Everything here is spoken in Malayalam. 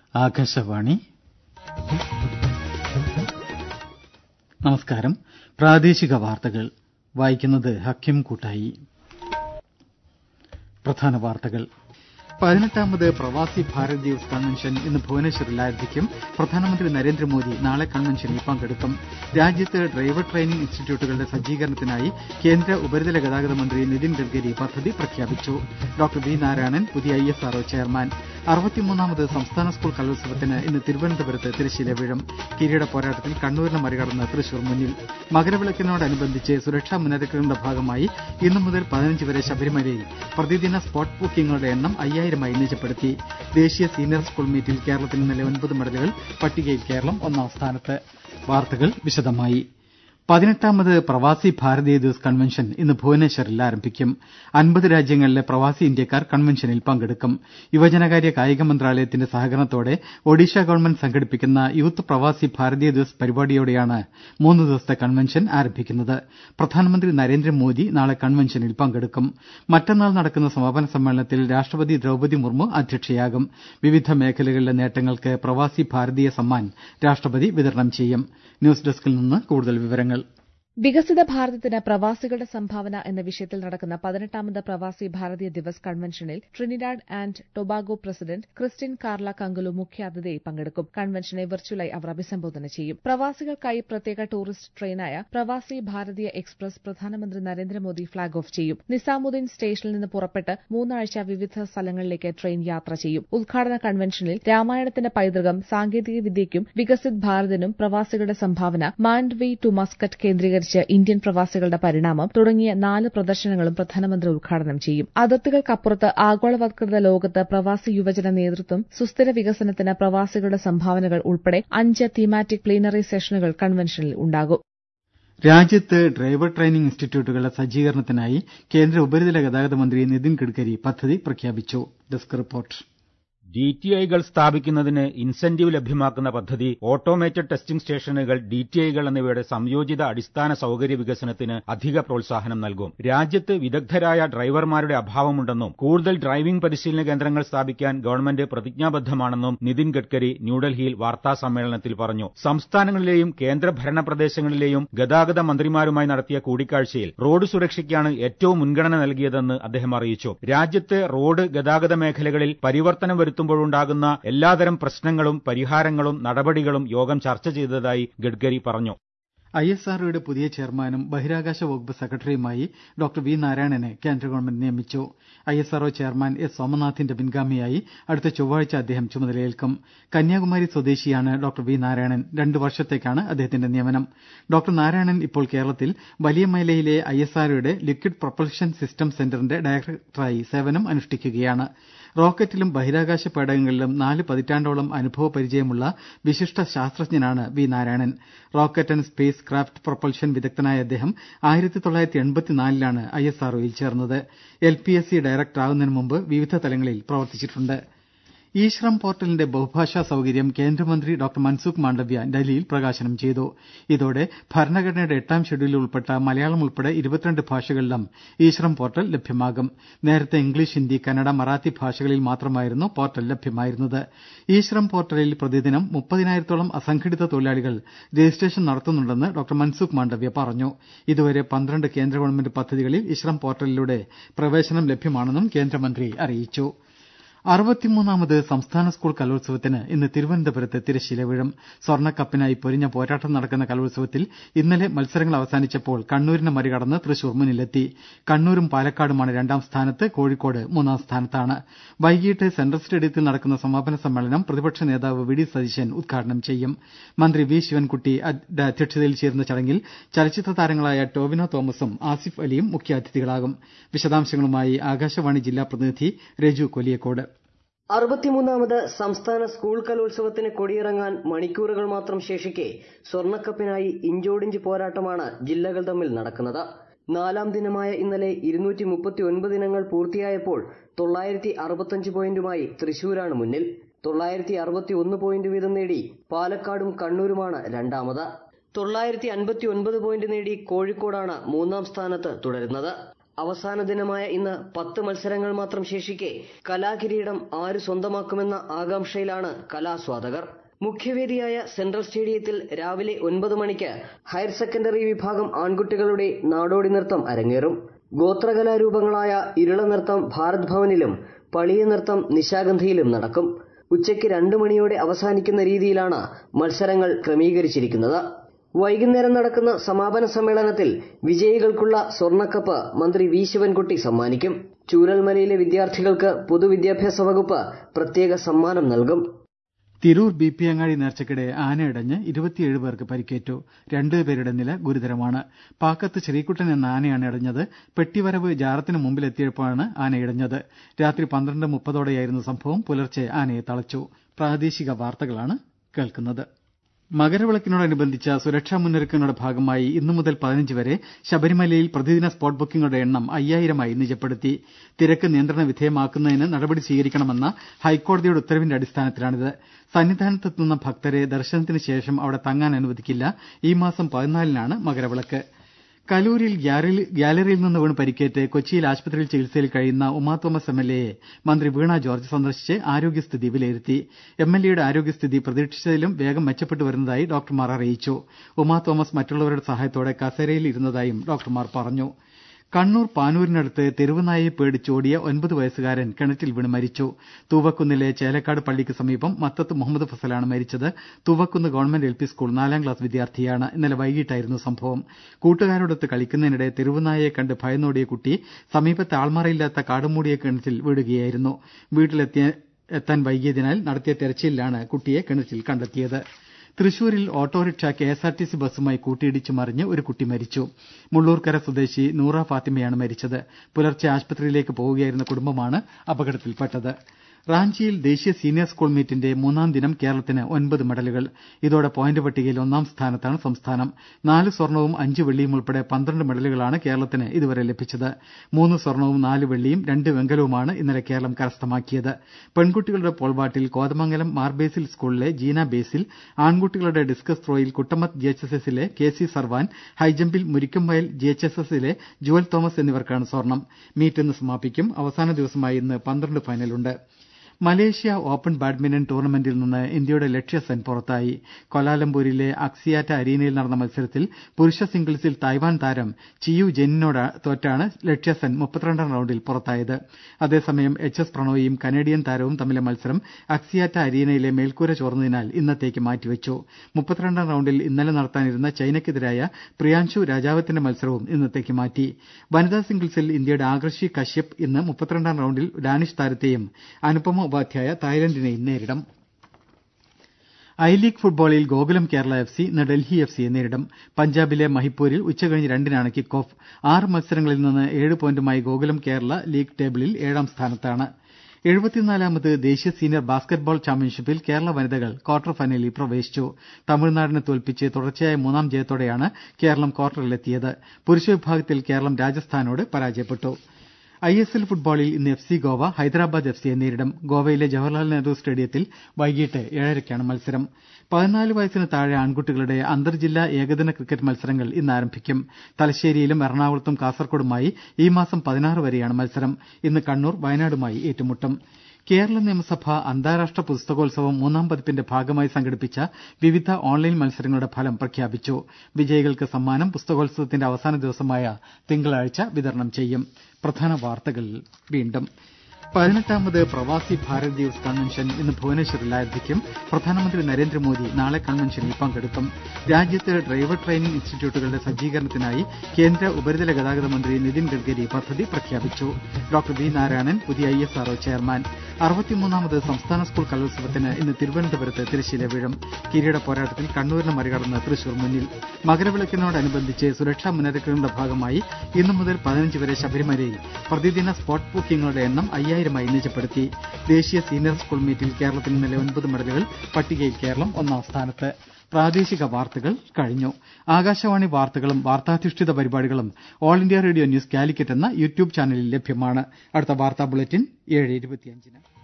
ആകാശവാണി നമസ്കാരം പ്രാദേശിക വാർത്തകൾ വായിക്കുന്നത് ഹക്കിം കൂട്ടായി പ്രധാന വാർത്തകൾ പതിനെട്ടാമത് പ്രവാസി ഭാരത് ദിവസ് കൺവെൻഷൻ ഇന്ന് ഭുവനേശ്വറിൽ ആരംഭിക്കും പ്രധാനമന്ത്രി നരേന്ദ്രമോദി നാളെ കൺവെൻഷനിൽ പങ്കെടുക്കും രാജ്യത്ത് ഡ്രൈവർ ട്രെയിനിംഗ് ഇൻസ്റ്റിറ്റ്യൂട്ടുകളുടെ സജ്ജീകരണത്തിനായി കേന്ദ്ര ഉപരിതല ഗതാഗത മന്ത്രി നിതിൻ ഗഡ്കരി പദ്ധതി പ്രഖ്യാപിച്ചു ഡോക്ടർ വി നാരായണൻ പുതിയ ഐ എസ് ആർഒ ചെയർമാൻ അറുപത്തിമൂന്നാമത് സംസ്ഥാന സ്കൂൾ കലോത്സവത്തിന് ഇന്ന് തിരുവനന്തപുരത്ത് തിരശ്ശീല വീഴും കിരീട പോരാട്ടത്തിൽ കണ്ണൂരിനെ മറികടന്ന് തൃശൂർ മുന്നിൽ മകരവിളക്കിനോടനുബന്ധിച്ച് സുരക്ഷാ മുന്നൊരുക്കങ്ങളുടെ ഭാഗമായി ഇന്നു മുതൽ പതിനഞ്ച് വരെ ശബരിമലയിൽ പ്രതിദിന സ്പോട്ട് ബുക്കിംഗുകളുടെ എണ്ണം അയ്യായിരമായി നിജപ്പെടുത്തി ദേശീയ സീനിയർ സ്കൂൾ മീറ്റിൽ കേരളത്തിന് ഇന്നലെ ഒൻപത് മെഡലുകൾ പട്ടികയിൽ കേരളം ഒന്നാം സ്ഥാനത്ത് വാർത്തകൾ വിശദമായി പതിനെട്ടാമത് പ്രവാസി ഭാരതീയ ദിവസ് കൺവെൻഷൻ ഇന്ന് ഭുവനേശ്വറിൽ ആരംഭിക്കും അൻപത് രാജ്യങ്ങളിലെ പ്രവാസി ഇന്ത്യക്കാർ കൺവെൻഷനിൽ പങ്കെടുക്കും യുവജനകാര്യ കായിക മന്ത്രാലയത്തിന്റെ സഹകരണത്തോടെ ഒഡീഷ ഗവൺമെന്റ് സംഘടിപ്പിക്കുന്ന യൂത്ത് പ്രവാസി ഭാരതീയ ദിവസ് പരിപാടിയോടെയാണ് മൂന്ന് ദിവസത്തെ കൺവെൻഷൻ ആരംഭിക്കുന്നത് പ്രധാനമന്ത്രി നരേന്ദ്രമോദി നാളെ കൺവെൻഷനിൽ പങ്കെടുക്കും മറ്റന്നാൾ നടക്കുന്ന സമാപന സമ്മേളനത്തിൽ രാഷ്ട്രപതി ദ്രൌപദി മുർമു അധ്യക്ഷയാകും വിവിധ മേഖലകളിലെ നേട്ടങ്ങൾക്ക് പ്രവാസി ഭാരതീയ സമ്മാൻ രാഷ്ട്രപതി വിതരണം ചെയ്യും ന്യൂസ് ഡെസ്കിൽ നിന്ന് കൂടുതൽ വിവരങ്ങൾ വികസിത ഭാരതത്തിന് പ്രവാസികളുടെ സംഭാവന എന്ന വിഷയത്തിൽ നടക്കുന്ന പതിനെട്ടാമത് പ്രവാസി ഭാരതീയ ദിവസ് കൺവെൻഷനിൽ Trinidad and Tobago president Christine Carla Kangaloo മുഖ്യാതിഥിയായി പങ്കെടുക്കും കൺവെൻഷനെ വെർച്വലായി അവർ അഭിസംബോധന ചെയ്യും പ്രവാസികൾക്കായി പ്രത്യേക ടൂറിസ്റ്റ് ട്രെയിനായ പ്രവാസി ഭാരതീയ എക്സ്പ്രസ് പ്രധാനമന്ത്രി നരേന്ദ്രമോദി ഫ്ളാഗ് ഓഫ് ചെയ്യും നിസാമുദ്ദീൻ സ്റ്റേഷനിൽ നിന്ന് പുറപ്പെട്ട് മൂന്നാഴ്ച വിവിധ സ്ഥലങ്ങളിലേക്ക് ട്രെയിൻ യാത്ര ചെയ്യും ഉദ്ഘാടന കൺവെൻഷനിൽ രാമായണത്തിന്റെ പൈതൃകം സാങ്കേതിക വിദ്യയ്ക്കും വികസിത് ഭാരതിനും പ്രവാസികളുടെ സംഭാവന മാൻഡ്വി ടു മസ്കറ്റ് കേന്ദ്രീകരിച്ച് ഇന്ത്യൻ പ്രവാസികളുടെ പരിണാമം തുടങ്ങിയ നാല് പ്രദർശനങ്ങളും പ്രധാനമന്ത്രി ഉദ്ഘാടനം ചെയ്യും അതിർത്തികൾക്കപ്പുറത്ത് ആഗോളവത്കൃത ലോകത്ത് പ്രവാസി യുവജന നേതൃത്വം സുസ്ഥിര വികസനത്തിന് പ്രവാസികളുടെ സംഭാവനകൾ ഉൾപ്പെടെ അഞ്ച് തീമാറ്റിക് പ്ലീനറി സെഷനുകൾ കൺവെൻഷനിൽ ഉണ്ടാകും രാജ്യത്ത് ഡ്രൈവർ ട്രെയിനിംഗ് ഇൻസ്റ്റിറ്റ്യൂട്ടുകളുടെ സജ്ജീകരണത്തിനായി കേന്ദ്ര ഉപരിതല ഗതാഗത മന്ത്രി നിതിൻ ഗഡ്കരി പദ്ധതി പ്രഖ്യാപിച്ചു ഡെസ്ക് റിപ്പോർട്ട് ഡി ടി ഐകൾ സ്ഥാപിക്കുന്നതിന് ഇൻസെന്റീവ് ലഭ്യമാക്കുന്ന പദ്ധതി ഓട്ടോമേറ്റഡ് ടെസ്റ്റിംഗ് സ്റ്റേഷനുകൾ ഡി ടി ഐകൾ എന്നിവയുടെ സംയോജിത അടിസ്ഥാന സൌകര്യ വികസനത്തിന് അധിക പ്രോത്സാഹനം നൽകും രാജ്യത്ത് വിദഗ്ധരായ ഡ്രൈവർമാരുടെ അഭാവമുണ്ടെന്നും കൂടുതൽ ഡ്രൈവിംഗ് പരിശീലന കേന്ദ്രങ്ങൾ സ്ഥാപിക്കാൻ ഗവൺമെന്റ് പ്രതിജ്ഞാബദ്ധമാണെന്നും നിതിൻ ഗഡ്കരി ന്യൂഡൽഹിയിൽ വാർത്താ സമ്മേളനത്തിൽ പറഞ്ഞു സംസ്ഥാനങ്ങളിലെയും കേന്ദ്രഭരണ പ്രദേശങ്ങളിലെയും ഗതാഗത മന്ത്രിമാരുമായി നടത്തിയ കൂടിക്കാഴ്ചയിൽ റോഡ് സുരക്ഷയ്ക്കാണ് ഏറ്റവും മുൻഗണന നൽകിയതെന്ന് അദ്ദേഹം അറിയിച്ചു രാജ്യത്തെ റോഡ് ഗതാഗത മേഖലകളിൽ പരിവർത്തനം വരുത്തും വരുത്തുമ്പോഴുണ്ടാകുന്ന എല്ലാതരം പ്രശ്നങ്ങളും പരിഹാരങ്ങളും നടപടികളും യോഗം ചർച്ച ചെയ്തതായി ഗഡ്കരി പറഞ്ഞു ഐ എസ് ആർഒയുടെ പുതിയ ചെയർമാനും ബഹിരാകാശ വകുപ്പ് സെക്രട്ടറിയുമായി ഡോക്ടർ വി നാരായണനെ കേന്ദ്ര ഗവൺമെന്റ് നിയമിച്ചു I S RO chairman S സോമനാഥിന്റെ പിൻഗാമിയായി അടുത്ത ചൊവ്വാഴ്ച അദ്ദേഹം ചുമതലയേൽക്കും കന്യാകുമാരി സ്വദേശിയാണ് ഡോക്ടർ വി നാരായണൻ രണ്ടു വർഷത്തേക്കാണ് അദ്ദേഹത്തിന്റെ നിയമനം ഡോക്ടർ നാരായണൻ ഇപ്പോൾ കേരളത്തിൽ വലിയമലയിലെ ഐ എസ് ആർഒയുടെ ലിക്വിഡ് പ്രൊപ്പൽഷൻ സിസ്റ്റം സെന്ററിന്റെ ഡയറക്ടറായി സേവനം അനുഷ്ഠിക്കുകയാണ് റോക്കറ്റിലും ബഹിരാകാശ പേടകങ്ങളിലും നാല് പതിറ്റാണ്ടോളം അനുഭവ പരിചയമുള്ള വിശിഷ്ട ശാസ്ത്രജ്ഞനാണ് V Narayanan rocket and spacecraft propulsion വിദഗ്ധനായ അദ്ദേഹം ആയിരത്തി തൊള്ളായിരത്തി എൺപത്തിനാലിലാണ് ഐ എസ് ആർഒയിൽ ചേർന്നത് എൽ പി എസ് സി ഡയറക്ടറാകുന്നതിന് മുമ്പ് വിവിധ തലങ്ങളിൽ പ്രവർത്തിച്ചിട്ടുണ്ട് ഇ ശ്രം പോർട്ടലിന്റെ ബഹുഭാഷാ സൌകര്യം കേന്ദ്രമന്ത്രി ഡോക്ടർ മൻസുഖ് മാണ്ഡവ്യ ഡൽഹിയിൽ പ്രകാശനം ചെയ്തു ഇതോടെ ഭരണഘടനയുടെ എട്ടാം ഷെഡ്യൂളിൽ ഉൾപ്പെട്ട മലയാളം ഉൾപ്പെടെ ഇരുപത്തിരണ്ട് ഭാഷകളിലും ഇ ശ്രം പോർട്ടൽ ലഭ്യമാകും നേരത്തെ ഇംഗ്ലീഷ് ഹിന്ദി കന്നഡ മറാത്തി ഭാഷകളിൽ മാത്രമായിരുന്നു പോർട്ടൽ ലഭ്യമായിരുന്നത് ഇ ശ്രം പോർട്ടലിൽ പ്രതിദിനം മുപ്പതിനായിരത്തോളം അസംഘടിത തൊഴിലാളികൾ രജിസ്ട്രേഷൻ നടത്തുന്നുണ്ടെന്ന് ഡോക്ടർ മൻസുഖ് മാണ്ഡവ്യ പറഞ്ഞു ഇതുവരെ പന്ത്രണ്ട് കേന്ദ്ര ഗവൺമെന്റ് പദ്ധതികളിൽ ഇ ശ്രം പോർട്ടലിലൂടെ പ്രവേശനം ലഭ്യമാണെന്നും കേന്ദ്രമന്ത്രി അറിയിച്ചു അറുപത്തിമൂന്നാമത് സംസ്ഥാന സ്കൂൾ കലോത്സവത്തിന് ഇന്ന് തിരുവനന്തപുരത്ത് തിരശ്ശീല വീഴും സ്വർണ്ണക്കപ്പിനായി പൊരിഞ്ഞ പോരാട്ടം നടക്കുന്ന കലോത്സവത്തിൽ ഇന്നലെ മത്സരങ്ങൾ അവസാനിച്ചപ്പോൾ കണ്ണൂരിനെ മറികടന്ന് തൃശൂർ മുന്നിലെത്തി കണ്ണൂരും പാലക്കാടുമാണ് രണ്ടാം സ്ഥാനത്ത് കോഴിക്കോട് മൂന്നാം സ്ഥാനത്താണ് വൈകിട്ട് സെൻട്രൽ സ്റ്റേഡിയത്തിൽ നടക്കുന്ന സമാപന സമ്മേളനം പ്രതിപക്ഷ നേതാവ് വി ഡി സതീശൻ ഉദ്ഘാടനം ചെയ്യും മന്ത്രി വി ശിവൻകുട്ടിയുടെ അധ്യക്ഷതയിൽ ചേരുന്ന ചടങ്ങിൽ ചലച്ചിത്ര താരങ്ങളായ ടോവിനോ തോമസും ആസിഫ് അലിയും മുഖ്യാതിഥികളാകും വിശദാംശങ്ങളുമായി ആകാശവാണി ജില്ലാ പ്രതിനിധി രജു കൊലിയക്കോട് അറുപത്തിമൂന്നാമത് സംസ്ഥാന സ്കൂൾ കലോത്സവത്തിന് കൊടിയിറങ്ങാൻ മണിക്കൂറുകൾ മാത്രം ശേഷിക്കെ സ്വർണ്ണക്കപ്പിനായി ഇഞ്ചോടിഞ്ച് പോരാട്ടമാണ് ജില്ലകൾ തമ്മിൽ നടക്കുന്നത് നാലാം ദിനമായ ഇന്നലെ ഇരുന്നൂറ്റി മുപ്പത്തി ഒൻപത് ഇനങ്ങൾ പൂർത്തിയായപ്പോൾ തൊള്ളായിരത്തി അറുപത്തഞ്ച് പോയിന്റുമായി തൃശൂരാണ് മുന്നിൽ തൊള്ളായിരത്തി അറുപത്തി ഒന്ന് പോയിന്റ് വീതം നേടി പാലക്കാടും കണ്ണൂരുമാണ് രണ്ടാമത് തൊള്ളായിരത്തി അൻപത്തി ഒൻപത് പോയിന്റ് നേടി കോഴിക്കോടാണ് മൂന്നാം സ്ഥാനത്ത് തുടരുന്നത് അവസാന ദിനമായ ഇന്ന് പത്ത് മത്സരങ്ങൾ മാത്രം ശേഷിക്കെ കലാകിരീടം ആര് സ്വന്തമാക്കുമെന്ന ആകാംക്ഷയിലാണ് കലാസ്വാദകർ മുഖ്യവേദിയായ സെൻട്രൽ സ്റ്റേഡിയത്തിൽ രാവിലെ ഒൻപത് മണിക്ക് ഹയർ സെക്കൻഡറി വിഭാഗം ആൺകുട്ടികളുടെ നാടോടി നൃത്തം അരങ്ങേറും ഗോത്രകലാരൂപങ്ങളായ ഇരുള നൃത്തം ഭാരത് ഭവനിലും പളിയ നൃത്തം നിശാഗന്ധിയിലും നടക്കും ഉച്ചയ്ക്ക് രണ്ടു മണിയോടെ അവസാനിക്കുന്ന രീതിയിലാണ് മത്സരങ്ങൾ ക്രമീകരിച്ചിരിക്കുന്നത് വൈകുന്നേരം നടക്കുന്ന സമാപന സമ്മേളനത്തിൽ വിജയികൾക്കുള്ള സ്വർണ്ണക്കപ്പ് മന്ത്രി വി ശിവൻകുട്ടി സമ്മാനിക്കും ചൂരൽമലയിലെ വിദ്യാർത്ഥികൾക്ക് പൊതുവിദ്യാഭ്യാസ വകുപ്പ് പ്രത്യേക സമ്മാനം നൽകും തിരൂർ ബി പി അങ്ങാടി നേർച്ചക്കിടെ ആനയിടഞ്ഞ് ഇരുപത്തിയേഴ് പേർക്ക് പരിക്കേറ്റു രണ്ടുപേരുടെ നില ഗുരുതരമാണ് പാക്കത്ത് ശ്രീകുട്ടൻ എന്ന ആനയാണ് ഇടഞ്ഞത് പെട്ടിവരവ് ജാറത്തിന് മുമ്പിലെത്തിയപ്പോഴാണ് ആനയിടഞ്ഞത് രാത്രി പന്ത്രണ്ട് മുപ്പതോടെയായിരുന്നു സംഭവം പുലർച്ചെ ആനയെ തളച്ചു പ്രാദേശിക വാർത്തകളാണ് കേൾക്കുന്നത് മകരവിളക്കിനോടനുബന്ധിച്ച സുരക്ഷാ മുന്നൊരുക്കങ്ങളുടെ ഭാഗമായി ഇന്നു മുതൽ പതിനഞ്ച് വരെ ശബരിമലയിൽ പ്രതിദിന സ്പോട്ട് ബുക്കിംഗുകളുടെ എണ്ണം അയ്യായിരമായി നിജപ്പെടുത്തി തിരക്ക് നിയന്ത്രണ വിധേയമാക്കുന്നതിന് നടപടി സ്വീകരിക്കണമെന്ന ഹൈക്കോടതിയുടെ ഉത്തരവിന്റെ അടിസ്ഥാനത്തിലാണിത് സന്നിധാനത്തെത്തുന്ന ഭക്തരെ ദർശനത്തിന് ശേഷം അവിടെ തങ്ങാൻ അനുവദിക്കില്ല ഈ മാസം പതിനാലിനാണ് മകരവിളക്ക് കലൂരിൽ ഗ്യാലറിയിൽ നിന്ന് വീണ് പരിക്കേറ്റ് കൊച്ചിയിൽ ആശുപത്രിയിൽ ചികിത്സയിൽ കഴിയുന്ന ഉമാ തോമസ് എം എൽ എയെ മന്ത്രി വീണ ജോർജ് സന്ദർശിച്ച് ആരോഗ്യസ്ഥിതി വിലയിരുത്തി എം എൽ എയുടെ ആരോഗ്യസ്ഥിതി പ്രതീക്ഷിച്ചതിലും വേഗം മെച്ചപ്പെട്ടു വരുന്നതായി ഡോക്ടർമാർ അറിയിച്ചു ഉമാ തോമസ് മറ്റുള്ളവരുടെ സഹായത്തോടെ കസേരയിൽ ഇരുന്നതായും ഡോക്ടർമാർ പറഞ്ഞു കണ്ണൂർ പാനൂരിനടുത്ത് തെരുവുനായയെ പേടിച്ചോടിയ ഒൻപത് വയസ്സുകാരൻ കിണറ്റിൽ വീണ് മരിച്ചു തൂവക്കുന്നിലെ ചേലക്കാട് പള്ളിക്ക് സമീപം മത്തത്ത് മുഹമ്മദ് ഫസലാണ് മരിച്ചത് Thoovakkunnu government L P school നാലാം ക്ലാസ് വിദ്യാർത്ഥിയാണ് ഇന്നലെ വൈകിട്ടായിരുന്നു സംഭവം കൂട്ടുകാരോടൊത്ത് കളിക്കുന്നതിനിടെ തെരുവുനായയെ കണ്ട് ഭയന്നോടിയ കുട്ടി സമീപത്തെ ആൾമറയില്ലാത്ത കാടുമൂടിയ കിണറ്റിൽ വീഴുകയായിരുന്നു വീട്ടിലെത്താൻ വൈകിയതിനാൽ നടത്തിയ തെരച്ചിലിലാണ് കുട്ടിയെ കിണറ്റിൽ കണ്ടെത്തിയത് തൃശൂരിൽ autorickshaw K S R T C ബസ്സുമായി കൂട്ടിയിടിച്ചു മറിഞ്ഞ് ഒരു കുട്ടി മരിച്ചു മുള്ളൂർക്കര സ്വദേശി നൂറ ഫാത്തിമയാണ് മരിച്ചത് പുലർച്ചെ ആശുപത്രിയിലേക്ക് പോവുകയായിരുന്ന കുടുംബമാണ് അപകടത്തിൽപ്പെട്ടത് റാഞ്ചിയിൽ ദേശീയ സീനിയർ സ്കൂൾ മീറ്റിന്റെ മൂന്നാം ദിനം കേരളത്തിന് ഒൻപത് മെഡലുകൾ ഇതോടെ പോയിന്റ് പട്ടികയിൽ ഒന്നാം സ്ഥാനത്താണ് സംസ്ഥാനം നാല് സ്വർണവും അഞ്ച് വെള്ളിയും ഉൾപ്പെടെ പന്ത്രണ്ട് മെഡലുകളാണ് കേരളത്തിന് ഇതുവരെ ലഭിച്ചത് മൂന്ന് സ്വർണവും നാല് വെള്ളിയും രണ്ട് വെങ്കലവുമാണ് ഇന്നലെ കേരളം കരസ്ഥമാക്കിയത് പെൺകുട്ടികളുടെ പോൾവാട്ടിൽ കോതമംഗലം മാർബേസിൽ സ്കൂളിലെ ജീന ബേസിൽ ആൺകുട്ടികളുടെ ഡിസ്കസ് ത്രോയിൽ കുട്ടമത്ത് ജി എച്ച് എസ് എസിലെ കെ സി സർവാൻ ഹൈജമ്പിൽ മുരിക്കംവയൽ ജി എച്ച് എസ് എസിലെ ജുവൽ തോമസ് എന്നിവർക്കാണ് സ്വർണം മീറ്റ് ഇന്ന് സമാപിക്കും അവസാന ദിവസമായി ഇന്ന് പന്ത്രണ്ട് ഫൈനലുണ്ട് മലേഷ്യ ഓപ്പൺ ബാഡ്മിന്റൺ ടൂർണമെന്റിൽ നിന്ന് ഇന്ത്യയുടെ ലക്ഷ്യ സെൻ പുറത്തായി കൊലാലംപൂരിലെ അക്സിയാറ്റ അരീനയിൽ നടന്ന മത്സരത്തിൽ പുരുഷ സിംഗിൾസിൽ തായ്വാൻ താരം ചിയു ജെന്നിനോട് തോറ്റാണ് ലക്ഷ്യ സെൻ മുപ്പത്തിരണ്ടാം റൌണ്ടിൽ പുറത്തായത് അതേസമയം എച്ച് എസ് പ്രണോയിയും കനേഡിയൻ താരവും തമ്മിലെ മത്സരം അക്സിയാറ്റ അരീനയിലെ മേൽക്കൂര ചോർന്നതിനാൽ ഇന്നത്തേക്ക് മാറ്റിവെച്ചു മുപ്പത്തിരണ്ടാം റൌണ്ടിൽ ഇന്നലെ നടത്താനിരുന്ന ചൈനയ്ക്കെതിരായ പ്രിയാൻഷു രാജാവത്തിന്റെ മത്സരവും ഇന്നത്തേക്ക് മാറ്റി വനിതാ സിംഗിൾസിൽ ഇന്ത്യയുടെ ആകർഷി കശ്യപ് ഇന്ന് മുപ്പത്തിരണ്ടാം റൌണ്ടിൽ ഡാനിഷ് താരത്തെയും അനുപമ ഉപാധ്യായ തായ്ലൻഡിനെയും നേരിടും ഐ ലീഗ് ഫുട്ബോളിൽ ഗോകുലം കേരള എഫ് സി ഇന്ന് ഡൽഹി എഫ് സിയെ നേരിടും പഞ്ചാബിലെ മഹിപ്പൂരിൽ ഉച്ചകഴിഞ്ഞ് രണ്ടിനാണ് കിക്ക് ഓഫ് ആറ് മത്സരങ്ങളിൽ നിന്ന് ഏഴ് പോയിന്റുമായി ഗോകുലം കേരള ലീഗ് ടേബിളിൽ ഏഴാം സ്ഥാനത്താണ് എഴുപത്തിനാലാമത് ദേശീയ സീനിയർ ബാസ്ക്കറ്റ്ബോൾ ചാമ്പ്യൻഷിപ്പിൽ കേരള വനിതകൾ ക്വാർട്ടർ ഫൈനലിൽ പ്രവേശിച്ചു തമിഴ്നാടിനെ തോൽപ്പിച്ച് തുടർച്ചയായ മൂന്നാം ജയത്തോടെയാണ് കേരളം ക്വാർട്ടറിലെത്തിയത് പുരുഷ വിഭാഗത്തിൽ കേരളം രാജസ്ഥാനോട് പരാജയപ്പെട്ടു ഐ എസ് എൽ ഫുട്ബോളിൽ ഇന്ന് F C Goa Hyderabad F സിയെ നേരിടും ഗോവയിലെ ജവഹർലാൽ നെഹ്റു സ്റ്റേഡിയത്തിൽ വൈകിട്ട് ഏഴരയ്ക്കാണ് മത്സരം പതിനാല് വയസ്സിന് താഴെ ആൺകുട്ടികളുടെ അന്തർജില്ലാ ഏകദിന ക്രിക്കറ്റ് മത്സരങ്ങൾ ഇന്ന് ആരംഭിക്കും തലശ്ശേരിയിലും എറണാകുളത്തും കാസർകോടുമായി ഈ മാസം പതിനാറ് വരെയാണ് മത്സരം ഇന്ന് കണ്ണൂർ വയനാടുമായി ഏറ്റുമുട്ടും കേരള നിയമസഭ അന്താരാഷ്ട്ര പുസ്തകോത്സവം മൂന്നാം പതിപ്പിന്റെ ഭാഗമായി സംഘടിപ്പിച്ച വിവിധ ഓൺലൈൻ മത്സരങ്ങളുടെ ഫലം പ്രഖ്യാപിച്ചു വിജയികൾക്ക് സമ്മാനം പുസ്തകോത്സവത്തിന്റെ അവസാന ദിവസമായ തിങ്കളാഴ്ച വിതരണം ചെയ്യും പ്രധാന വാർത്തകൾ വീണ്ടും പതിനെട്ടാമത് പ്രവാസി ഭാരത് ദിവസ് കൺവെൻഷൻ ഇന്ന് ഭുവനേശ്വറിൽ ആരംഭിക്കും പ്രധാനമന്ത്രി നരേന്ദ്രമോദി നാളെ കൺവെൻഷനിൽ പങ്കെടുക്കും രാജ്യത്ത് ഡ്രൈവർ ട്രെയിനിംഗ് ഇൻസ്റ്റിറ്റ്യൂട്ടുകളുടെ സജ്ജീകരണത്തിനായി കേന്ദ്ര ഉപരിതല ഗതാഗത മന്ത്രി നിതിൻ ഗഡ്കരി പദ്ധതി പ്രഖ്യാപിച്ചു ഡോക്ടർ വി നാരായണൻ പുതിയ ഐ എസ് ആർഒ ചെയർമാൻ അറുപത്തിമൂന്നാമത് സംസ്ഥാന സ്കൂൾ കലോത്സവത്തിന് ഇന്ന് തിരുവനന്തപുരത്ത് തിരശ്ശീല വീഴും കിരീട പോരാട്ടത്തിൽ കണ്ണൂരിനെ മറികടന്ന് തൃശൂർ മുന്നിൽ മകരവിളക്കിനോടനുബന്ധിച്ച് സുരക്ഷാ മുന്നൊരുക്കങ്ങളുടെ ഭാഗമായി ഇന്നു മുതൽ പതിനഞ്ച് വരെ ശബരിമലയിൽ പ്രതിദിന സ്പോട്ട് ബുക്കിംഗുകളുടെ എണ്ണം അയ്യായിരമായി നിജപ്പെടുത്തി ദേശീയ സീനിയർ സ്കൂൾ മീറ്റിൽ കേരളത്തിന് ഇന്നലെ ഒൻപത് മെഡലുകൾ പട്ടികയിൽ കേരളം ഒന്നാം സ്ഥാനത്ത് പ്രാദേശിക വാർത്തകൾ കഴിഞ്ഞു ആകാശവാണി വാർത്തകളും വാർത്താധിഷ്ഠിത പരിപാടികളും all India radio news Calicut എന്ന യൂട്യൂബ് ചാനലിൽ ലഭ്യമാണ് അടുത്ത വാർത്താ ബുള്ളറ്റിൻ ഏഴ് ഇരുപത്തിയഞ്ചിന്